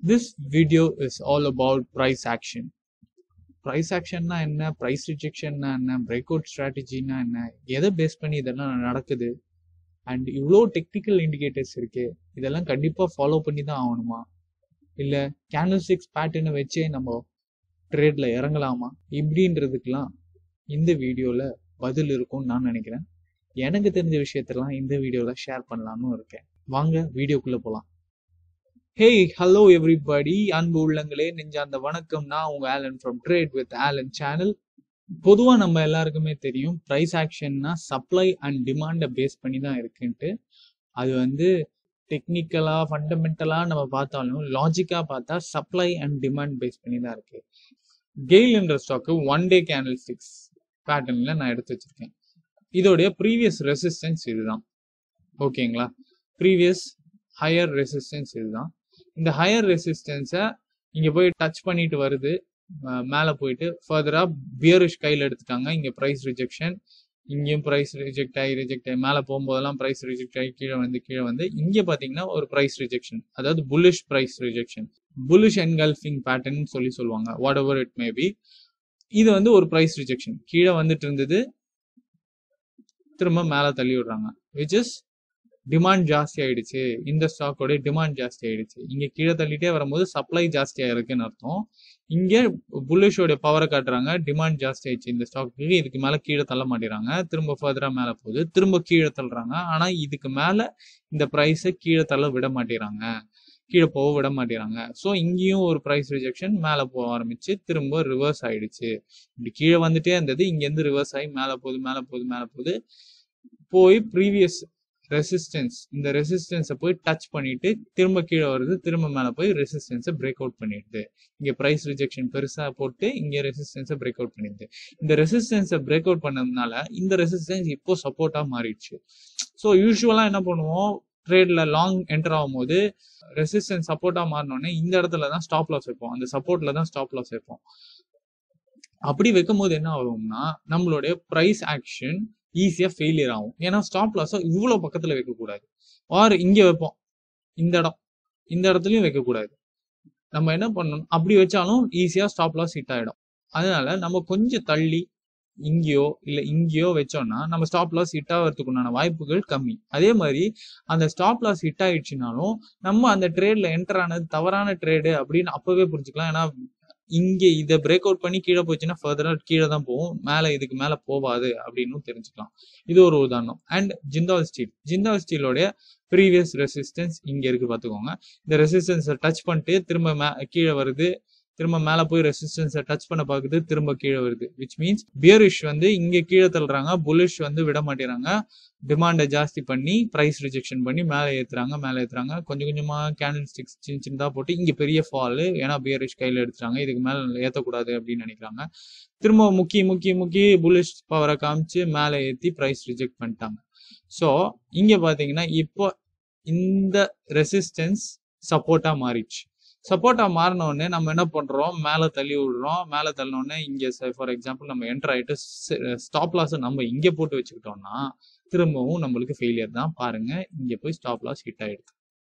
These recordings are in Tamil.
This video is all about price action. Price ஆக்ஷன்னா என்ன ப்ரைஸ் ரிஜெக்ஷன்னா என்ன பிரேக் அவுட் ஸ்ட்ராட்டஜினா என்ன எதை பேஸ் பண்ணி இதெல்லாம் நடக்குது அண்ட் இவ்வளோ டெக்னிக்கல் இண்டிகேட்டர்ஸ் இருக்கு இதெல்லாம் கண்டிப்பாக ஃபாலோ பண்ணி தான் ஆகணுமா இல்லை கேண்டில் சிக்ஸ் பேட்டர்னை வச்சே நம்ம ட்ரேட்ல இறங்கலாமா இப்படின்றதுக்கெல்லாம் இந்த வீடியோவில் பதில் இருக்கும்னு நான் நினைக்கிறேன் எனக்கு தெரிஞ்ச விஷயத்தெல்லாம் இந்த வீடியோவில் ஷேர் பண்ணலாம்னு இருக்கேன் வாங்க வீடியோக்குள்ளே போகலாம் ஹேய் ஹலோ எவ்ரிபடி அன்பு உள்ளங்களே நெஞ்சார்ந்த வணக்கம் நான் உங்க Alan from trade with Alan channel பொதுவாக நம்ம எல்லாருக்குமே தெரியும் ப்ரைஸ் ஆக்ஷன்னா சப்ளை அண்ட் டிமாண்டை பேஸ் பண்ணி தான் இருக்குன்ட்டு அது வந்து டெக்னிக்கலா ஃபண்டமெண்டலா நம்ம பார்த்தாலும் லாஜிக்கா பார்த்தா சப்ளை அண்ட் டிமாண்ட் பேஸ் பண்ணி தான் இருக்கு கெயில் என்ற stock one day candle sticks பேட்டர்ன்ல நான் எடுத்து வச்சிருக்கேன் இதோடைய ப்ரீவியஸ் ரெசிஸ்டன்ஸ் இதுதான் ஓகேங்களா ப்ரீவியஸ் ஹையர் ரெசிஸ்டன்ஸ் இதுதான் இந்த ஹையர் ரெசிஸ்டன்ஸை இங்க போய் டச் பண்ணிட்டு வருது மேலே போயிட்டு ஃபர்தரா பியரிஷ் கையில் எடுத்துட்டாங்க இங்க ப்ரைஸ் ரிஜெக்ஷன் இங்கேயும் ப்ரைஸ் ரிஜெக்ட் ஆகி ரிஜெக்ட் ஆகி மேலே போகும்போதெல்லாம் ப்ரைஸ் ரிஜெக்ட் ஆகி கீழே வந்து கீழே வந்து இங்கே பார்த்தீங்கன்னா ஒரு ப்ரைஸ் ரிஜெக்ஷன் அதாவது bullish price rejection bullish engulfing pattern சொல்லி சொல்லுவாங்க whatever it may be இது வந்து ஒரு ப்ரைஸ் ரிஜெக்ஷன் கீழே வந்துட்டு இருந்தது திரும்ப மேலே தள்ளி விடுறாங்க விச் இஸ் டிமாண்ட் ஜாஸ்தி ஆயிடுச்சு இந்த ஸ்டாக்கோட டிமாண்ட் ஜாஸ்தி ஆயிடுச்சு இங்க கீழே தள்ளிட்டே வரும்போது சப்ளை ஜாஸ்தியா இருக்குன்னு அர்த்தம் இங்க புல்லிஷோட பவரை காட்டுறாங்க டிமாண்ட் ஜாஸ்தி ஆயிடுச்சு இந்த ஸ்டாக்கு இதுக்கு மேல கீழே தள்ள மாட்டேறாங்க திரும்ப ஃபர்தரா மேல போகுது திரும்ப கீழே தள்ளுறாங்க ஆனா இதுக்கு மேல இந்த ப்ரைஸை கீழே தள்ள விட மாட்டேறாங்க கீழே போக விட மாட்டேறாங்க ஸோ இங்கேயும் ஒரு ப்ரைஸ் ரிஜெக்ஷன் மேலே போக ஆரம்பிச்சு திரும்ப ரிவர்ஸ் ஆயிடுச்சு இப்படி கீழே வந்துட்டே இருந்தது இங்கேருந்து ரிவர்ஸ் ஆகி மேலே போகுது மேலே போகுது மேலே போகுது போய் ப்ரீவியஸ் ரெசிஸ்டன்ஸ் இந்த ரெசிஸ்டன்ஸை போய் டச் பண்ணிட்டு திரும்ப கீழே வருது திரும்ப மேலே போய் ரெசிஸ்டன்ஸை பிரேக் அவுட் பண்ணிடுது இங்க ப்ரைஸ் ரிஜெக்ஷன் பெருசா போட்டு இங்க ரெசிஸ்டன்ஸை பிரேக் அவுட் பண்ணிடுது இந்த ரெசிஸ்டன்ஸை பிரேக் அவுட் பண்ணதுனால இந்த ரெசிஸ்டன்ஸ் இப்போ சப்போர்ட்டா மாறிடுச்சு ஸோ யூஸ்வலா என்ன பண்ணுவோம் ட்ரேட்ல லாங் என்டர் ஆகும்போது ரெசிஸ்டன்ஸ் சப்போர்ட்டா மாறினோடனே இந்த இடத்துல தான் ஸ்டாப் லாஸ் வைப்போம் அந்த சப்போர்ட்ல தான் ஸ்டாப் லாஸ் வைப்போம் அப்படி வைக்கும் போது என்ன ஆகும்னா நம்மளுடைய ப்ரைஸ் ஆக்ஷன் ஈஸியா ஃபெயிலியர் ஆகும் ஏன்னா ஸ்டாப் லாஸை இவ்வளவு பக்கத்துல வைக்கக்கூடாது ஆர் இங்க வைப்போம் இந்த இடம் இந்த இடத்துலயும் வைக்கக்கூடாது நம்ம என்ன பண்ணணும் அப்படி வச்சாலும் ஈஸியா ஸ்டாப் லாஸ் ஹிட் ஆயிடும் அதனால நம்ம கொஞ்சம் தள்ளி இங்கேயோ இல்ல இங்கேயோ வச்சோம்னா நம்ம ஸ்டாப் லாஸ் ஹிட் ஆகிறதுக்கு உண்டான வாய்ப்புகள் கம்மி அதே மாதிரி அந்த ஸ்டாப் லாஸ் ஹிட் ஆயிடுச்சுனாலும் நம்ம அந்த ட்ரேட்ல என்டர் ஆனது தவறான ட்ரேடு அப்படின்னு அப்பவே புரிஞ்சுக்கலாம் ஏன்னா இங்க இதை பிரேக் அவுட் பண்ணி கீழே போச்சுன்னா ஃபர்தரா கீழே தான் போகும் மேல இதுக்கு மேல போவாது அப்படின்னு தெரிஞ்சுக்கலாம் இது ஒரு உதாரணம் அண்ட் ஜிந்தால் ஸ்டீல் ஜிந்தால் ஸ்டீலோடைய ப்ரீவியஸ் ரெசிஸ்டன்ஸ் இங்க இருக்கு பாத்துக்கோங்க இந்த ரெசிஸ்டன்ஸை டச் பண்ணிட்டு திரும்ப மே கீழே வருது திரும்ப மேல போய் ரெசிஸ்டன்ஸை டச் பண்ண பாக்குது திரும்ப கீழே வருது விச் மீன்ஸ் பியரிஷ் வந்து இங்க கீழே தள்ளுறாங்க புல்லிஷ் வந்து விட மாட்டேறாங்க டிமாண்டை ஜாஸ்தி பண்ணி ப்ரைஸ் ரிஜெக்ஷன் பண்ணி மேலே ஏத்துறாங்க மேலே ஏத்துறாங்க கொஞ்சம் கொஞ்சமா கேண்டில் ஸ்டிக்ஸ் சின்ன சின்னதா போட்டு இங்க பெரிய ஃபால் ஏன்னா பியரிஷ் கையில எடுத்துறாங்க இதுக்கு மேல ஏத்தக்கூடாது அப்படின்னு நினைக்கிறாங்க திரும்ப முக்கி முக்கி முக்கி புல்லிஷ் பவரை காமிச்சு மேலே ஏத்தி ப்ரைஸ் ரிஜெக்ட் பண்ணிட்டாங்க ஸோ இங்க பாத்தீங்கன்னா இப்போ இந்த ரெசிஸ்டன்ஸ் சப்போர்ட்டா மாறிடுச்சு சப்போர்ட்டா மாறின உடனே நம்ம என்ன பண்றோம் மேல தள்ளி விடுறோம் மேல தள்ளினோடனே இங்க ஃபார் எக்ஸாம்பிள் நம்ம என்டர் ஆயிட்டு ஸ்டாப் லாஸ் நம்ம இங்க போட்டு வச்சுக்கிட்டோம்னா திரும்பவும் நம்மளுக்கு ஃபெயிலியர் தான் பாருங்க இங்க போய் ஸ்டாப் லாஸ் ஹிட் ஆயிடுது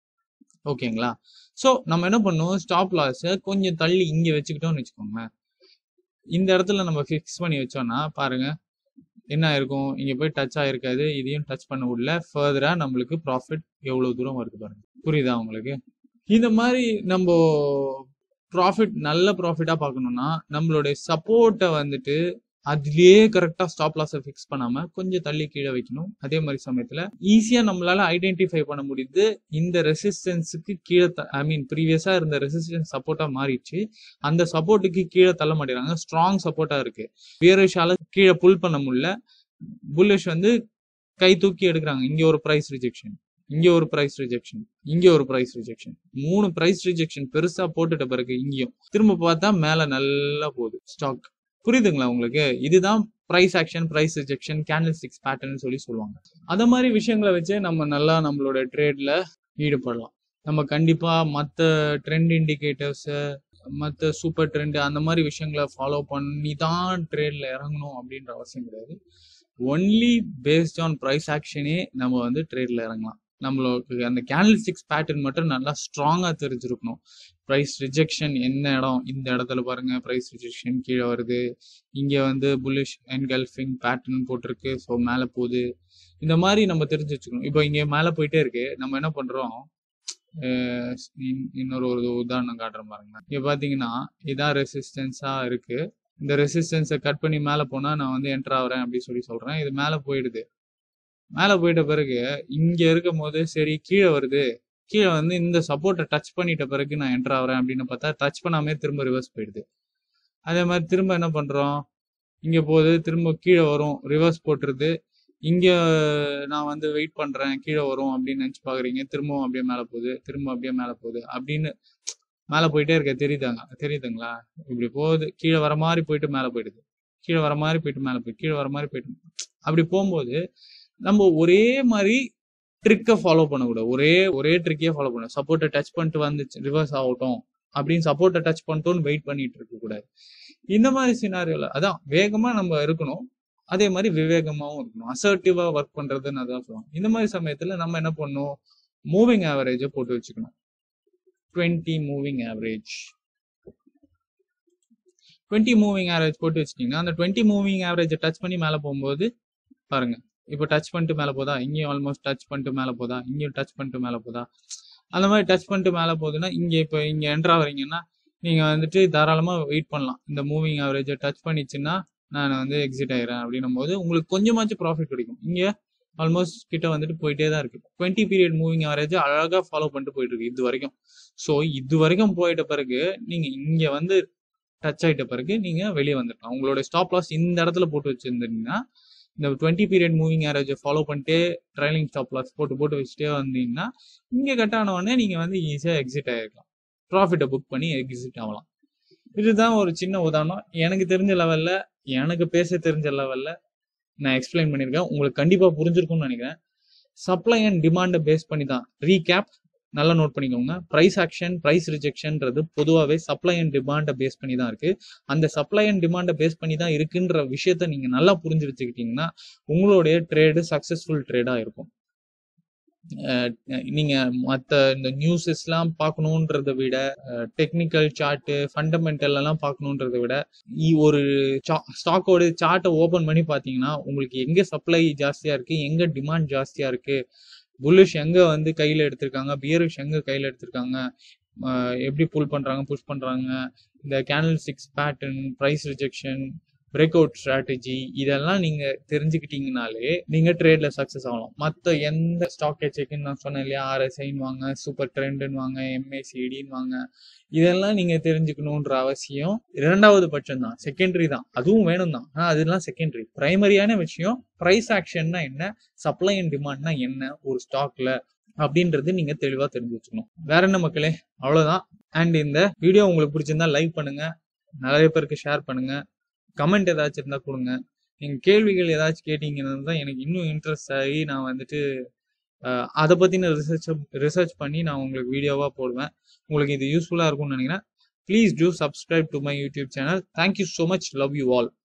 ஓகேங்களா ஸோ நம்ம என்ன பண்ணுவோம் ஸ்டாப் லாஸை கொஞ்சம் தள்ளி இங்க வச்சுக்கிட்டோம்னு வச்சுக்கோங்க இந்த இடத்துல நம்ம ஃபிக்ஸ் பண்ணி வச்சோம்னா பாருங்க என்ன இருக்கும் இங்க போய் டச் ஆயிருக்காது இதையும் டச் பண்ண உள்ள ஃபர்தரா நம்மளுக்கு ப்ராஃபிட் எவ்வளவு தூரம் வருது பாருங்க புரியுதா உங்களுக்கு இந்த மாதிரி நம்ம ப்ராஃபிட் நல்ல ப்ராஃபிட்டா பார்க்கணும்னா நம்மளுடைய சப்போர்ட்டை வந்துட்டு அதுலயே கரெக்டா ஸ்டாப் லாஸை ஃபிக்ஸ் பண்ணாம கொஞ்சம் தள்ளி கீழே வைக்கணும் அதே மாதிரி சமயத்துல ஈஸியா நம்மளால ஐடென்டிஃபை பண்ண முடியுது இந்த ரெசிஸ்டன்ஸுக்கு கீழே ஐ மீன் ப்ரீவியஸா இருந்த ரெசிஸ்டன்ஸ் சப்போர்ட்டா மாறிடுச்சு அந்த சப்போர்ட்டுக்கு கீழே தள்ள மாட்டேறாங்க ஸ்ட்ராங் சப்போர்ட்டா இருக்கு பியரிஷால கீழே புல் பண்ண முடியல புல்லிஷ் வந்து கை தூக்கி எடுக்கிறாங்க இங்க ஒரு ப்ரைஸ் ரிஜெக்ஷன் இங்க ஒரு ப்ரைஸ் ரிஜெக்ஷன் இங்க ஒரு ப்ரைஸ் ரிஜெக்ஷன் மூணு ப்ரைஸ் ரிஜெக்ஷன் பெருசா போட்டுட்ட பிறகு இங்கேயும் திரும்ப பார்த்தா மேல நல்லா போகுது ஸ்டாக் புரியுதுங்களா உங்களுக்கு இதுதான் price action price rejection candle sticks pattern சொல்லி சொல்லுவாங்க அத மாதிரி விஷயங்களை வச்சு நம்ம நல்லா நம்மளோட ட்ரேட்ல ஈடுபடலாம் நம்ம கண்டிப்பா மற்ற ட்ரெண்ட் இண்டிகேட்டர்ஸ் மற்ற சூப்பர் ட்ரெண்ட் அந்த மாதிரி விஷயங்களை ஃபாலோ பண்ணி தான் ட்ரேட்ல இறங்கணும் அப்படின்ற அவசியம் கிடையாது ஒன்லி பேஸ்ட் ஆன் ப்ரைஸ் ஆக்ஷனே நம்ம வந்து ட்ரேட்ல இறங்கலாம் நம்மளுக்கு அந்த கேண்டில் ஸ்டிக்ஸ் பேட்டர்ன் மட்டும் நல்லா ஸ்ட்ராங்கா தெரிஞ்சிருக்கணும் ப்ரைஸ் ரிஜெக்ஷன் என்ன இடம் இந்த இடத்துல பாருங்க ப்ரைஸ் ரிஜெக்ஷன் கீழே வருது இங்க வந்து புல்லிஷ் என்கல்ஃபிங் பேட்டர்ன் போட்டிருக்கு ஸோ மேலே போகுது இந்த மாதிரி நம்ம தெரிஞ்சு வச்சுக்கணும் இப்போ இங்க மேலே போயிட்டே இருக்கு நம்ம என்ன பண்றோம் அஹ் இன்- இன்னொரு ஒரு உதாரணம் காட்டுறேன் பாருங்க இங்க பாத்தீங்கன்னா இதான் ரெசிஸ்டன்ஸா இருக்கு இந்த ரெசிஸ்டன்ஸை கட் பண்ணி மேலே போனா நான் வந்து என்டர் ஆகுறேன் அப்படின்னு சொல்லி சொல்றேன் இது மேலே போயிடுது மேலே போயிட்ட பிறகு இங்க இருக்கும் போது சரி கீழே வருது கீழே வந்து இந்த சப்போர்ட்டை டச் பண்ணிட்ட பிறகு நான் என்டர் ஆகுறேன் அப்படின்னு பார்த்தா டச் பண்ணாமே திரும்ப ரிவர்ஸ் போயிடுது அதே மாதிரி திரும்ப என்ன பண்றோம் இங்க போகுது திரும்ப கீழே வரும் ரிவர்ஸ் போட்டுருது இங்க நான் வந்து வெயிட் பண்றேன் கீழே வரும் அப்படின்னு நினைச்சு பாக்குறீங்க திரும்பவும் அப்படியே மேலே போகுது திரும்ப அப்படியே மேலே போகுது அப்படின்னு மேலே போயிட்டே இருக்க தெரியுதாங்க தெரியுதுங்களா இப்படி போகுது கீழே வர மாதிரி போயிட்டு மேலே போயிடுது கீழே வர மாதிரி போயிட்டு மேலே போய் கீழே வர மாதிரி போயிட்டு அப்படி போகும்போது நம்ம ஒரே மாதிரி ட்ரிக்கை ஃபாலோ பண்ணக்கூடாது ஒரே ஒரே ட்ரிக்கே ஃபாலோ பண்ணணும் சப்போர்ட்டை டச் பண்ணிட்டு வந்துச்சு ரிவர்ஸ் ஆகட்டும் அப்படின்னு சப்போர்ட்டை டச் பண்ணிட்டோன்னு வெயிட் பண்ணிட்டு இருக்க கூடாது இந்த மாதிரி சினாரியோல அதான் வேகமா நம்ம இருக்கணும் அதே மாதிரி விவேகமாவும் இருக்கணும் அசர்ட்டிவா ஒர்க் பண்றதுன்னு அதான் சொல்லுவோம் இந்த மாதிரி சமயத்துல நம்ம என்ன பண்ணணும் மூவிங் ஆவரேஜை போட்டு வச்சுக்கணும் twenty moving average twenty moving average போட்டு வச்சிட்டீங்கன்னா அந்த டுவெண்ட்டி மூவிங் ஆவரேஜை டச் பண்ணி மேலே போகும்போது பாருங்க இப்போ டச் பண்ணிட்டு மேலே போதா இங்கேயும் ஆல்மோஸ்ட் டச் பண்ணிட்டு மேலே போதா இங்கேயும் டச் பண்ணிட்டு மேலே போதா அந்த மாதிரி டச் பண்ணிட்டு மேலே போகுதுன்னா இங்கே இப்போ இங்கே என்ட்ரா வரீங்கன்னா நீங்கள் வந்துட்டு தாராளமாக வெயிட் பண்ணலாம் இந்த மூவிங் ஆவரேஜை டச் பண்ணிச்சுன்னா நான் வந்து எக்ஸிட் ஆயிடுறேன் அப்படின்னும் போது உங்களுக்கு கொஞ்சமாச்சும் ப்ராஃபிட் கிடைக்கும் இங்கே ஆல்மோஸ்ட் கிட்ட வந்துட்டு போயிட்டே தான் இருக்கு டுவெண்ட்டி பீரியட் மூவிங் ஆவரேஜ் அழகாக ஃபாலோ பண்ணிட்டு போயிட்டு இருக்கு இது வரைக்கும் ஸோ இது வரைக்கும் போயிட்ட பிறகு நீங்கள் இங்கே வந்து டச் ஆயிட்ட பிறகு நீங்கள் வெளியே வந்துடலாம் உங்களோட ஸ்டாப் லாஸ் இந்த இடத்துல போட்டு வச்சிருந்தீங்கன்னா இந்த டுவெண்ட்டி பீரியட் மூவிங் ஆவரேஜை ஃபாலோ பண்ணிட்டு ட்ரைலிங் ஸ்டாப் லாஸ் போட்டு போட்டு வச்சுட்டே வந்தீங்கன்னா இங்கே கட் ஆன உடனே நீங்கள் வந்து ஈஸியாக எக்ஸிட் ஆகிருக்கலாம் ப்ராஃபிட்டை புக் பண்ணி எக்ஸிட் ஆகலாம் இதுதான் ஒரு சின்ன உதாரணம் எனக்கு தெரிஞ்ச லெவல்ல எனக்கு பேச தெரிஞ்ச லெவல்ல நான் எக்ஸ்பிளைன் பண்ணியிருக்கேன் உங்களுக்கு கண்டிப்பா புரிஞ்சிருக்கும்னு நினைக்கிறேன் சப்ளை அண்ட் டிமாண்டை பேஸ் பண்ணி தான் ரீகேப் நல்லா நோட் பண்ணிக்கோங்க ப்ரைஸ் ஆக்ஷன் ப்ரைஸ் ரிஜெக்ஷன்ன்றது பொதுவாகவே சப்ளை அண்ட் டிமாண்டை பேஸ் பண்ணி தான் இருக்கு அந்த சப்ளை அண்ட் டிமாண்டை பேஸ் பண்ணி தான் இருக்குன்ற விஷயத்த நீங்க நல்லா புரிஞ்சு வச்சுக்கிட்டீங்கன்னா உங்களுடைய ட்ரேடு சக்சஸ்ஃபுல் ட்ரேடா இருக்கும் அஹ் நீங்க மத்த இந்த நியூஸஸ் எல்லாம் பார்க்கணுன்றத விட டெக்னிக்கல் சார்ட் ஃபண்டமெண்டல் எல்லாம் பார்க்கணுன்றத விட இ- ஒரு ஸ்டாக்கோட சார்ட்டை ஓபன் பண்ணி பாத்தீங்கன்னா உங்களுக்கு எங்க சப்ளை ஜாஸ்தியா இருக்கு எங்க டிமாண்ட் ஜாஸ்தியா இருக்கு புல்லிஷ் எங்க வந்து கையில எடுத்திருக்காங்க பியரிஷ் எங்க கையில எடுத்திருக்காங்க அஹ் எப்படி புல் பண்றாங்க புஷ் பண்றாங்க இந்த channel six pattern price rejection break out strategy இதெல்லாம் நீங்க தெரிஞ்சுக்கிட்டீங்கனாலே நீங்க ட்ரேட்ல சக்சஸ் ஆகலாம் மத்த எந்த ஸ்டாக் செக்னு நான் சொன்னேன் இல்லையா ஆர்எஸ்ஐன்னு வாங்க சூப்பர் ட்ரெண்டுன்னு வாங்க எம்ஏசிடின்னு வாங்க இதெல்லாம் நீங்க தெரிஞ்சுக்கணுன்ற அவசியம் இரண்டாவது பட்சம் தான் செகண்டரி தான் அதுவும் வேணும் தான் ஆனா அதெல்லாம் செகண்டரி பிரைமரியான விஷயம் பிரைஸ் ஆக்ஷன்னா என்ன சப்ளை அண்ட் டிமாண்ட்னா என்ன ஒரு ஸ்டாக்ல அப்படின்றது நீங்க தெளிவா தெரிஞ்சு வச்சுக்கணும் வேற என்ன மக்களே அவ்வளவுதான் அண்ட் இந்த வீடியோ உங்களுக்கு பிடிச்சிருந்தா லைக் பண்ணுங்க நிறைய பேருக்கு ஷேர் பண்ணுங்க கமெண்ட் ஏதாச்சும் இருந்தா கொடுங்க நீங்க கேள்விகள் ஏதாச்சும் கேட்டீங்கன்னா தான் எனக்கு இன்னும் இன்ட்ரெஸ்ட் ஆகி நான் வந்துட்டு அஹ், அதை பத்தின ரிசர்ச் ரிசர்ச் பண்ணி நான் உங்களுக்கு வீடியோவா போடுவேன் உங்களுக்கு இது யூஸ்ஃபுல்லா இருக்கும்னு நினைக்கிறேன் please do subscribe to my YouTube channel thank you so much love you all